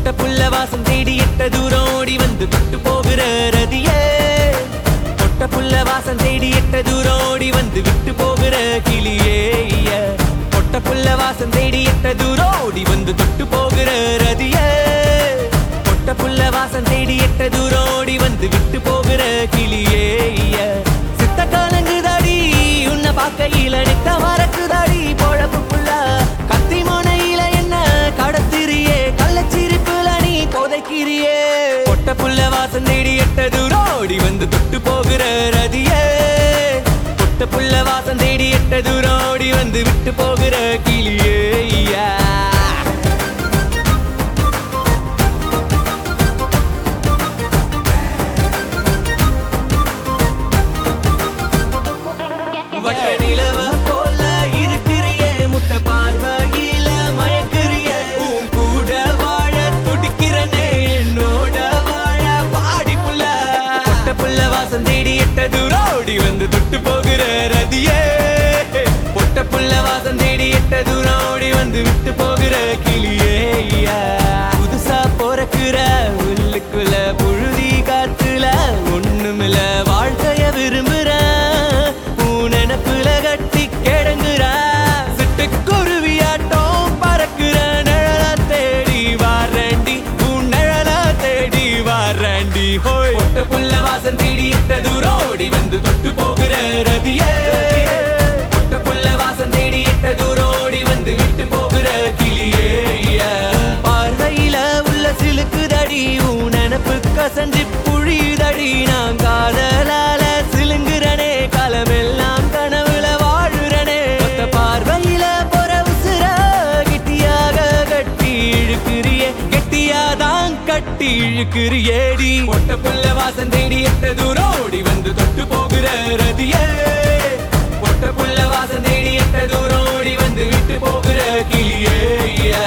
பொட்ட புள்ள வாசம் தேடி எட்ட தூரம் ஓடி வந்து தொட்டு போகிற ரதியே பொட்ட புள்ள வாசம் தேடி எட்ட தூரம் ஓடி வந்து விட்டு போகிற கிளியே ஐய. பொட்ட புள்ள வாசம் தேடி எட்ட தூரம் ஓடி வந்து தொட்டு போகிற ரதியே பொட்ட புள்ள வாசம் தேடி எட்ட தூரம் ஓடி வந்து விட்டு போகிற கிளியே ஐய. சித்த காலங்குதாடி உன்னை பார்க்கையில நித்த மறக்குதாடி பொழப்பு புள்ள கத்தி முனையில என்ன கடத்திரியே கள்ளச்சிரிப்புல நீ கொதைக்கிறியே பொட்ட புள்ள வாசம் தேடி எட்ட தூரம் ஓடி வந்து தொட்டு போகிற ரதியே பொட்ட புள்ள வாசம் தேடி எட்ட தூரம் ஓடி வந்து விட்டு போகிற கிளியே ஐயா. வட்ட நிலவ போல இருக்கிறியே முட்டை பார்வையில மயக்கிறியே உன் கூட வாழ துடிக்கிறனே என்னோட வாழ பாடிப்புள்ள பொட்ட புள்ள வாசம் தேடி எட்ட தூரம் ஓடி வந்து தொட்டு போகிற ரதியே பொட்ட புள்ள வாசம் தேடி எட்ட தூரம் ஓடி வந்து விட்டு போகிற கிளியே ஐயா. புதுசா பிறக்குற உள்ளுக்குள்ள புழுதி காத்துல ஒண்ணுமில்ல வாழ்க்கைய விரும்புறேன் உன் நினப்புல கட்டி கிடங்குற சிட்டுக்குருவியாட்டம் பறக்குற நிழல தேடி வாரண்டி உன் நிழல தேடி வாரண்டி ஹோய் பொட்ட புள்ள வாசம் தேடி எட்ட தூரம் ஓடி வந்து தொட்டு போகிற ரதியே பொட்ட புள்ள வாசம் தேடி எட்ட தூரம் ஓடி வந்து விட்டு போகிற கிளியே ஐயா. பார்வையில உள்ள சிலுக்குதடி உன் நினப்பு கசஞ்சி புழியுதடி நான் காதலால சிலுங்குறனே காலமெல்லாம் கனவுல வாழுறனே ஒத்த பார்வையில பொற உசுர கெட்டியாக கட்டி இழுக்கிறியே கெட்டியாதான் கட்டி இழுக்கிறியேடி ஒட்ட புள்ள வாசம் தேடி எட்ட தூரம் ஓடி வந்து தொட்டு போகிற ரதியே ஒட்ட புள்ள வாசம் தேடி எட்ட தூரம் ஓடி வந்து விட்டு போகிற கிளியே ஐயா.